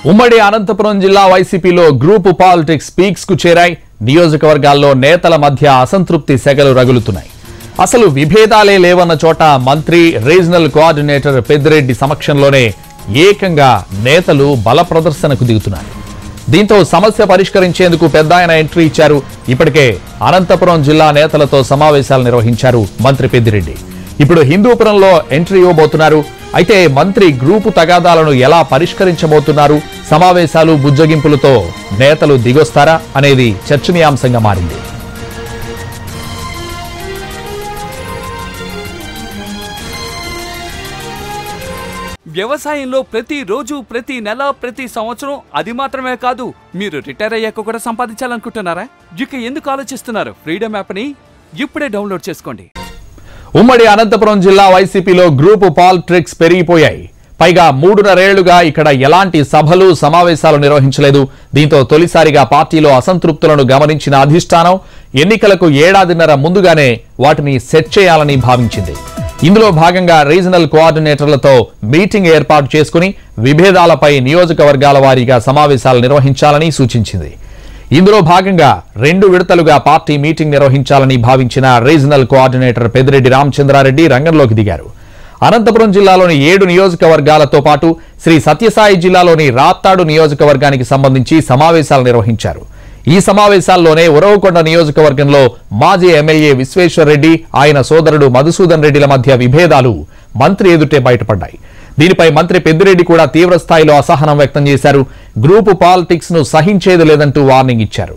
ఉమ్మడి అనంతపురం జిల్లా వైసీపీలో గ్రూప్ పాలిటిక్స్ పీక్స్ కు చేరాయి నియోజకవర్గాల్లో నేతల మధ్య అసంతృప్తి సెగలు రగులుతున్నాయి అసలు విభేదాలే లేవన్న చోట మంత్రి రీజనల్ కోఆర్డినేటర్ పెద్దిరెడ్డి సమక్షంలోనే ఏకంగా నేతలు బల ప్రదర్శనకు దిగుతున్నారు దీంతో సమస్య పరిష్కరించేందుకు పెద్ద ఆయన ఎంట్రీ ఇచ్చారు ఇప్పటికే అనంతపురం జిల్లా నేతలతో సమావేశాలు నిర్వహించారు మంత్రి పెద్దిరెడ్డి ఇప్పుడు హిందూపురంలో ఎంట్రీ ఇవ్వబోతున్నారు అయితే మంత్రి గ్రూపు తగాదాలను ఎలా పరిష్కరించబోతున్నారు సమావేశాలు బుజ్జగింపులతో నేతలు దిగొస్తారా అనేది చర్చనీయాంశంగా మారింది వ్యవసాయంలో ప్రతి రోజు ప్రతి నెల ప్రతి సంవత్సరం అది మాత్రమే కాదు మీరు రిటైర్ అయ్యాక కూడా సంపాదించాలనుకుంటున్నారా ఇక ఎందుకు ఆలోచిస్తున్నారు ఫ్రీడమ్ యాప్ని ఇప్పుడే డౌన్లోడ్ చేసుకోండి ఉమ్మడి అనంతపురం జిల్లా వైసీపీలో గ్రూపు పాలిటిక్స్ పెరిగిపోయాయి పైగా మూడున్నరేళ్లుగా ఇక్కడ ఎలాంటి సభలు సమావేశాలు నిర్వహించలేదు దీంతో తొలిసారిగా పార్టీలో అసంతృప్తులను గమనించిన అధిష్టానం ఎన్నికలకు ఏడాదిన్నర ముందుగానే వాటిని సెట్ చేయాలని భావించింది ఇందులో భాగంగా రీజనల్ కోఆర్డినేటర్లతో మీటింగ్ ఏర్పాటు చేసుకుని విభేదాలపై నియోజకవర్గాల వారీగా సమావేశాలు నిర్వహించాలని సూచించింది ఇందులో భాగంగా రెండు విడతలుగా పార్టీ మీటింగ్ నిర్వహించాలని భావించిన రీజనల్ కోఆర్డినేటర్ పెద్దిరెడ్డి రామచంద్రారెడ్డి రంగంలోకి దిగారు అనంతపురం జిల్లాలోని ఏడు నియోజకవర్గాలతో పాటు శ్రీ సత్యసాయి జిల్లాలోని రాప్తాడు నియోజకవర్గానికి సంబంధించి సమావేశాలు నిర్వహించారు ఈ సమావేశాల్లోనే ఉరవకొండ నియోజకవర్గంలో మాజీ ఎమ్మెల్యే విశ్వేశ్వర్ రెడ్డి ఆయన సోదరుడు మధుసూదన్ రెడ్డిల మధ్య విభేదాలు మంత్రి ఎదుటే బయటపడ్డాయి దీనిపై మంత్రి పెద్దిరెడ్డి కూడా తీవ్ర స్థాయిలో అసహనం వ్యక్తం చేశారు గ్రూపు పాలిటిక్స్ ను సహించేది లేదంటూ వార్నింగ్ ఇచ్చారు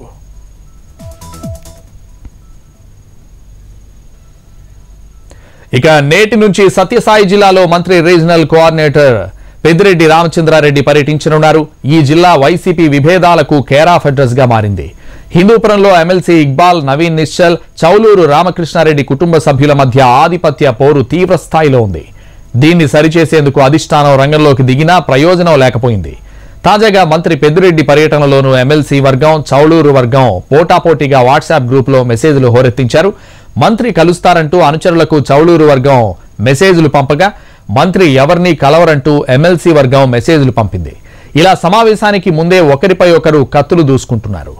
ఇక నేటి నుంచి సత్యసాయి జిల్లాలో మంత్రి రీజనల్ కోఆర్డినేటర్ పెద్దిరెడ్డి రామచంద్రారెడ్డి పర్యటించనున్నారు ఈ జిల్లా వైసీపీ విభేదాలకు కేర్ ఆఫ్ అడ్రస్ గా మారింది హిందూపురంలో ఎమ్మెల్సీ ఇక్బాల్ నవీన్ నిశ్చల్ చౌలూరు రామకృష్ణారెడ్డి కుటుంబ సభ్యుల మధ్య ఆధిపత్య పోరు తీవ్ర స్థాయిలో ఉంది దీన్ని సరిచేసేందుకు అధిష్టానం రంగంలోకి దిగినా ప్రయోజనం లేకపోయింది తాజాగా మంత్రి పెద్దిరెడ్డి పర్యటనలోనూ ఎమ్మెల్సీ వర్గం చౌలూరు వర్గం పోటాపోటీగా వాట్సాప్ గ్రూపులో మెసేజ్లు హోరెత్తించారు మంత్రి కలుస్తారంటూ అనుచరులకు చౌలూరు వర్గం మెసేజ్లు పంపగా మంత్రి ఎవరిని కలవరంటూ ఎమ్మెల్సీ వర్గం మెసేజ్లు పంపింది ఇలా సమావేశానికి ముందే ఒకరిపై ఒకరు కత్తులు దూసుకుంటున్నారు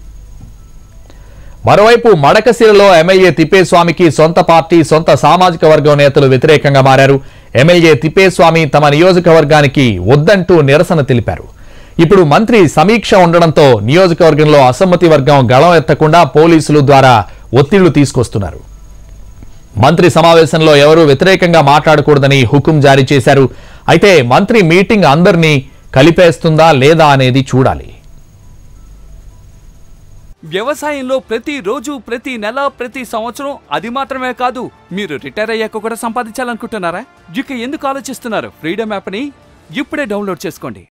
మరోవైపు మడకశిరలో ఎమ్మెల్యే తిప్పేస్వామికి సొంత పార్టీ సొంత సామాజిక వర్గం నేతలు వ్యతిరేకంగా మారారు ఎమ్మెల్యే తిప్పేస్వామి తమ నియోజకవర్గానికి వద్దంటూ నిరసన తెలిపారు ఇప్పుడు మంత్రి సమీక్ష ఉండడంతో నియోజకవర్గంలో అసమ్మతి వర్గం గళం ఎత్తకుండా పోలీసులు ద్వారా ఒత్తిళ్లు తీసుకొస్తున్నారు మంత్రి సమావేశంలో ఎవరూ వ్యతిరేకంగా మాట్లాడకూడదని హుకుం జారీ చేశారు అయితే మంత్రి మీటింగ్ అందరినీ కలిపేస్తుందా లేదా అనేది చూడాలి వ్యవసాయంలో ప్రతి రోజు ప్రతి నెల ప్రతి సంవత్సరం అది మాత్రమే కాదు మీరు రిటైర్ అయ్యాక కూడా సంపాదించాలనుకుంటున్నారా ఇక ఎందుకు ఆలోచిస్తున్నారు ఫ్రీడమ్ యాప్ని ఇప్పుడే డౌన్లోడ్ చేసుకోండి